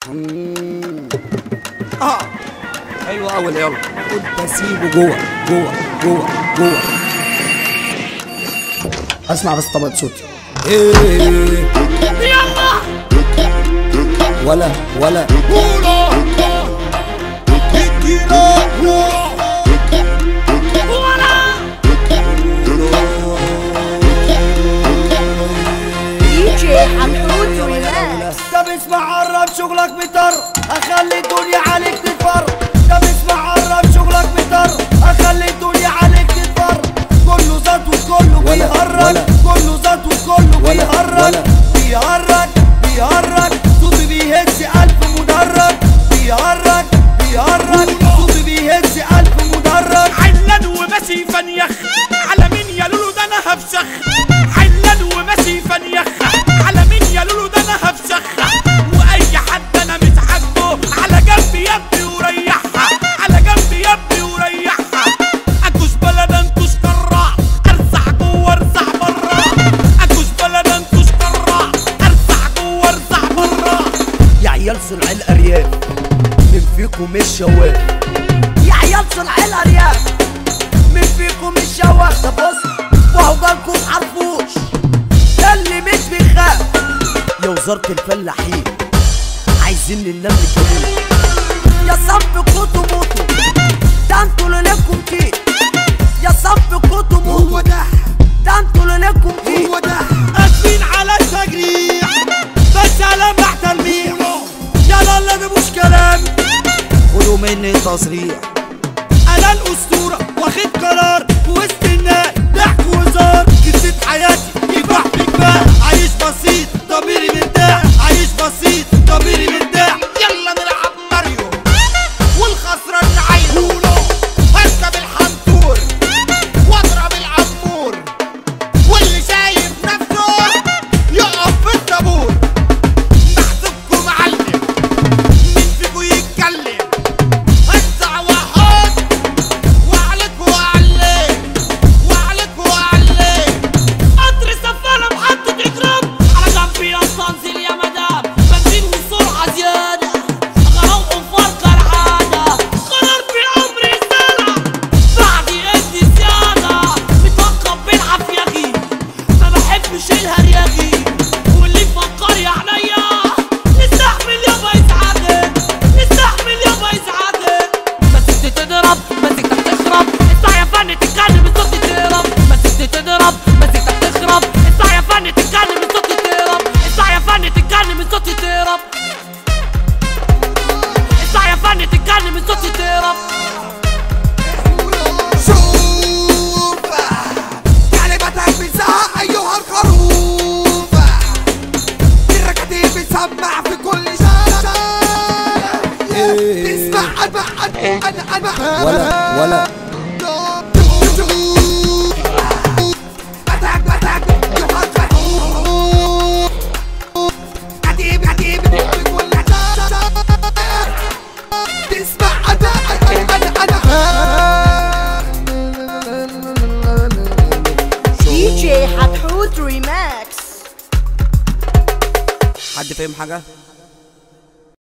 مم. اه حلو قوي يلا خد بسيبه جوه جوه جوه جوه اسمع بس طبقة صوتي ايه ولا ولا DJ حمود ريلاكس طب اسمع قرب شغلك مطر اخلي الدنيا عليك تتفر طب اسمع قرب شغلك مطر اخلي الدنيا عليك تتفر كله زاد وكله بيهرج كله زاد وكله بيهرج بيهرج بيهرج صوتي بيهز الف مدرج بيهرج بيهرج صوتي بيهز الف مدرج علان وماشي فنيخ على مين يا لولو ده انا هفشخ علان وماشي فنيخ على مين يا لولو ده انا هفشخ واي حد انا مش عاجبه على جنب يا ابني وريحها على جنب يا ابني وريحها اكوش بلد انتوش كرع ارزع جوه ارزع برا اكوش بلد انتوش كرع ارزع جوه ارزع برا يا عيال صنع الارياف من فيكم مش شواف يا عيال صنع الارياف من فيكم مش شواف طب بص وهو جالكم عرفوش ده اللي مش بيخاف يا وزارة الفلاحين عايزين النمل كمان يا صب كوتو موتو ده انتوا اللي لكم كيك يا صب كوتو موتو هو ده ده انتوا اللي لكم كيك هو ده قاسمين على التجريح بس على تلميح يلا اللي ده مش كلام خدوا مني تصريح انا الاسطوره واخد قرار في وسط الناس ضحك وهزار قصه حياتي يباح بكباح عايش بسيط ضميري مرتاح عايش بسيط ضميري مرتاح يلا نلعب ماريو والخسران نعينه هركب الحنطور واضرب العمور واللي شايف نفسه يقف في الطابور محسوبكم معلم مين فيكم يتكلم هزع واحط وعليك وعليك وعليك وعليك قطر سفالة محطة إكرام على جنبي يا صنزل يا مدام بنزين والسرعة زيادة غرام وفرق العادة قرار في عمري سنة بعد إدي زيادة متوقف بالعافية غير ما بحبش الهرياغي واللي يفكر يا عينيا نستحمل يابا يسعدك نستحمل يابا يسعدك مسكت تضرب مسكتك تخرب اسمع يا فن تتكلم الصوت تهرب مسكت تضرب مسكتك تخرب اسمع يا فن تتكلم الصوت تهرب اسمع يا فن تتكلم الصوت تهرب اسمع يا فن تتكلم الصوت تهرب شوف كلمتك بتزهق ايها الخروف الركاتيب بتسمع في كل شارع تسمع انا انا انا ولا ولا بتاك بتاك يوهان فتوح عتيب عتيب في كل شارع تسمع انا انا انا DJ حتحوت ريماكس حد فاهم حاجة؟